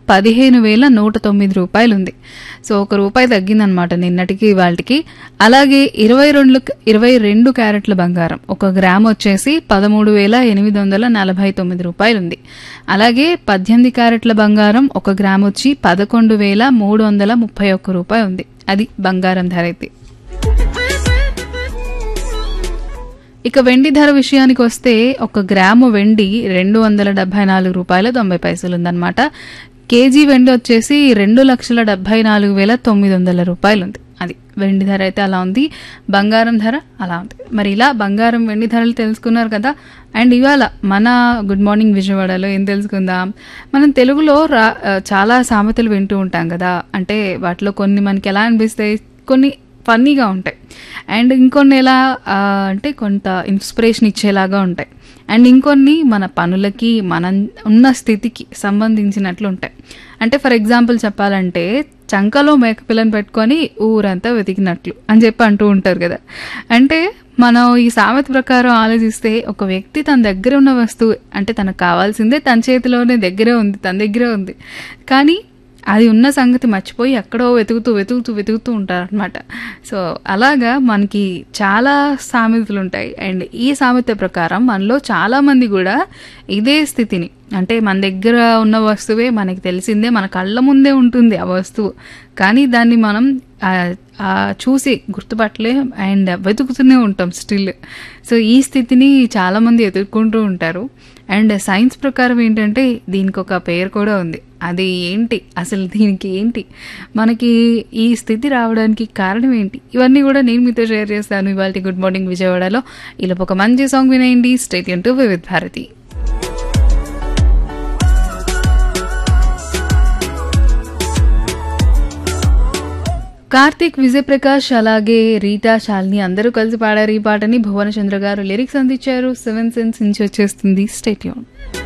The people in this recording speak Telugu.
పదిహేను వేల నూట తొమ్మిది రూపాయలు ఉంది సో ఒక రూపాయి తగ్గిందనమాట నిన్నటికి వాళ్ళకి అలాగే ఇరవై రెండు ఇరవై రెండు క్యారెట్ల బంగారం ఒక గ్రామ్ వచ్చేసి పదమూడు వేల ఎనిమిది వందల నలభై తొమ్మిది రూపాయలు ఉంది అలాగే పద్దెనిమిది క్యారెట్ల బంగారం ఒక గ్రామ్ వచ్చి పదకొండు వేల మూడు వందల ముప్పై ఒక్క రూపాయి ఉంది అది బంగారం ధర అయితే ఇక వెండి ధర విషయానికి వస్తే ఒక గ్రాము వెండి రెండు వందల డెబ్బై నాలుగు రూపాయల తొంభై పైసలు ఉందన్నమాట కేజీ వెండి వచ్చేసి రెండు లక్షల డెబ్బై నాలుగు వేల తొమ్మిది వందల రూపాయలు ఉంది అది వెండి ధర అయితే అలా ఉంది బంగారం ధర అలా ఉంది మరి ఇలా బంగారం వెండి ధరలు తెలుసుకున్నారు కదా అండ్ ఇవాళ మన గుడ్ మార్నింగ్ విజయవాడలో ఏం తెలుసుకుందాం మనం తెలుగులో రా చాలా సామెతలు వింటూ ఉంటాం కదా అంటే వాటిలో కొన్ని మనకి ఎలా అనిపిస్తాయి కొన్ని ఫన్నీగా ఉంటాయి అండ్ ఇంకొన్ని ఎలా ఆ, అంటే కొంత ఇన్స్పిరేషన్ ఇచ్చేలాగా ఉంటాయి అండ్ ఇంకొన్ని మన పనులకి మన ఉన్న స్థితికి సంబంధించినట్లు ఉంటాయి అంటే ఫర్ ఎగ్జాంపుల్ చెప్పాలంటే చంకలో మేకపిల్లని పెట్టుకొని ఊరంతా వెతికినట్లు అని చెప్పి అంటూ ఉంటారు కదా అంటే మనం ఈ సామెత ప్రకారం ఆలోచిస్తే ఒక వ్యక్తి తన దగ్గర ఉన్న వస్తువు అంటే తనకు కావాల్సిందే తన చేతిలోనే దగ్గరే ఉంది తన దగ్గరే ఉంది కానీ అది ఉన్న సంగతి మర్చిపోయి ఎక్కడో వెతుకుతూ వెతుకుతూ వెతుకుతూ ఉంటారనమాట సో అలాగా మనకి చాలా సామెతలు ఉంటాయి అండ్ ఈ సామెత ప్రకారం మనలో చాలామంది కూడా ఇదే స్థితిని అంటే మన దగ్గర ఉన్న వస్తువే మనకి తెలిసిందే మన కళ్ళ ముందే ఉంటుంది ఆ వస్తువు కానీ దాన్ని మనం ఆ, ఆ చూసి గుర్తుపట్టలే అండ్ వెతుకుతూనే ఉంటాం స్టిల్ సో ఈ స్థితిని చాలామంది ఎదుర్కొంటూ ఉంటారు అండ్ సైన్స్ ప్రకారం ఏంటంటే దీనికి ఒక పేరు కూడా ఉంది అది ఏంటి అసలు దీనికి ఏంటి మనకి ఈ స్థితి రావడానికి కారణం ఏంటి ఇవన్నీ కూడా నేను మీతో షేర్ చేస్తాను ఇవాళ గుడ్ మార్నింగ్ విజయవాడలో ఇలా ఒక మంచి సాంగ్ వినేయండి స్టేట్ టు వివిధ్ భారతి కార్తీక్ విజయ్ ప్రకాష్ అలాగే రీటా శాలిని అందరూ కలిసి పాడారు ఈ పాటని భువనచంద్ర గారు లిరిక్స్ అందించారు సెవెన్ సెన్స్ నుంచి వచ్చేస్తుంది స్టేట్యూన్